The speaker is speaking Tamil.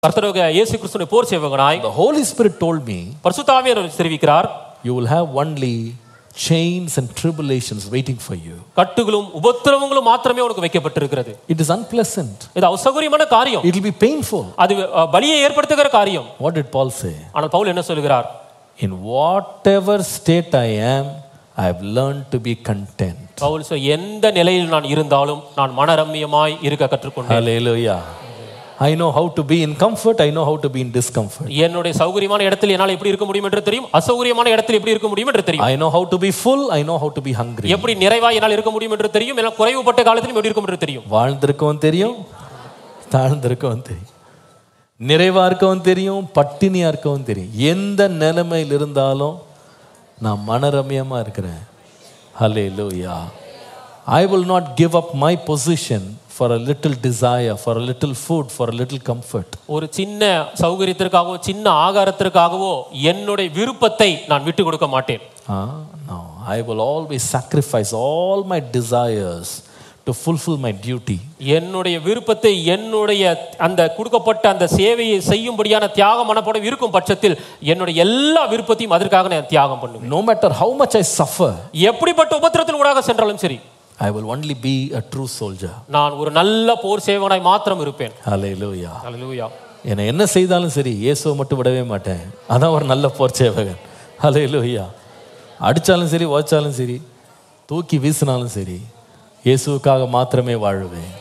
கர்த்தருடைய இயேசு கிறிஸ்துவின் போர் சேவகனாய் The Holy Spirit told me, பரிசுத்தாவியர் தெரிவிக்கிறார் you will have only chains and tribulations waiting for you. கட்டுகளும் உபத்திரவங்களும் மாத்திரமே உனக்கு வைக்கப்பட்டிருக்கிறது It is unpleasant. இது அசௌகரியமான காரியம் It will be painful. அது அஹ், பலியை ஏற்படுத்துகிற காரியம் What did Paul say? ஆனால் பவுல் என்ன சொல்கிறார் In whatever state I am, I have learned to be content. Pavul சொல் எந்த நிலையில் நான் இருந்தாலும் நான் மனரம்யமாய் இருக்க கற்றுக்கொண்டேன் Hallelujah. I know how to be in comfort, I know how to be in discomfort. என்னுடைய சௌகரியமான இடத்தில் என்னால் எப்படி இருக்க முடியும் என்று தெரியும் அசௌகரியமான இடத்தில் எப்படி இருக்க முடியும் என்று தெரியும் I know how to be full, I know how to be hungry. எப்படி நிறைவாய் என்னால் இருக்க முடியும் என்று தெரியும் என்னால் குறைவுபட்ட காலத்திலும் எப்படி இருக்கும் என்று தெரியும் வாழ்ந்திருக்கவும் தெரியும் தாழ்ந்திருக்கவும் தெரியும் நிறைவா இருக்கவும் தெரியும் பட்டினியா இருக்கவும் தெரியும் எந்த நிலைமையில் இருந்தாலும் நான் மனரம்யமா இருக்கிறேன் hallelujah I will not give up my position for a little desire for a little food for a little comfort ஒரு சின்ன சௌகரியத்திற்காகவோ சின்ன ஆகாரத்திற்காகவோ என்னுடைய விருப்பத்தை நான் விட்டு கொடுக்க மாட்டேன் no I will always sacrifice all my desires to fulfill my duty என்னுடைய விருப்பத்தை என்னுடைய அந்த கொடுக்கப்பட்ட அந்த சேவையை செய்யும்படியான தியாக மனப்படம் இருக்கும் பட்சத்தில் என்னுடைய எல்லா விருப்பத்தையும் அதற்காக நான் தியாகம் பண்ணுவேன் no matter how much I suffer எப்படிப்பட்ட உபத்திரத்தில் ஊடாக சென்றாலும் சரி I will only be a true soldier நான் ஒரு நல்ல போர் சேவனாய் மாத்திரம் இருப்பேன் ஹalleluya அல்லேலூயா என்னை என்ன செய்தாலும் சரி இயேசுவை மட்டும் விடவே மாட்டேன் அதான் ஒரு நல்ல போர் சேவகன் ஹalleluya அடிச்சாலும் சரி உதைச்சாலும் சரி தூக்கி வீசினாலும் சரி இயேசுவுக்காக மாத்திரமே வாழுவேன்